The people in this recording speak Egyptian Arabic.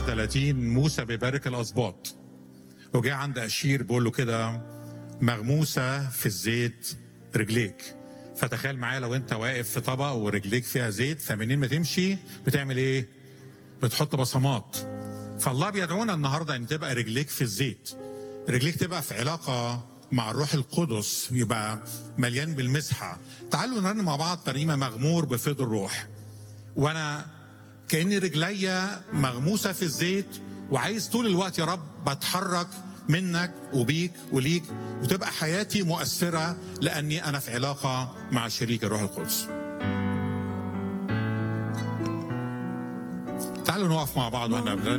31 موسى بيبارك الاسباط وجاء عند اشير بيقول له كده مغموسه في الزيت رجليك فتخيل معايا لو انت واقف في طبق ورجليك فيها زيت فمنين ما تمشي بتعمل ايه؟ بتحط بصمات فالله بيدعونا النهارده ان تبقى رجليك في الزيت رجليك تبقى في علاقه مع الروح القدس يبقى مليان بالمسحه تعالوا نرنم مع بعض ترنيمه مغمور بفيض الروح وانا كاني رجليا مغموسه في الزيت وعايز طول الوقت يا رب بتحرك منك وبيك وليك وتبقى حياتي مؤثره لاني انا في علاقه مع شريك الروح القدس. تعالوا نقف مع بعض واحنا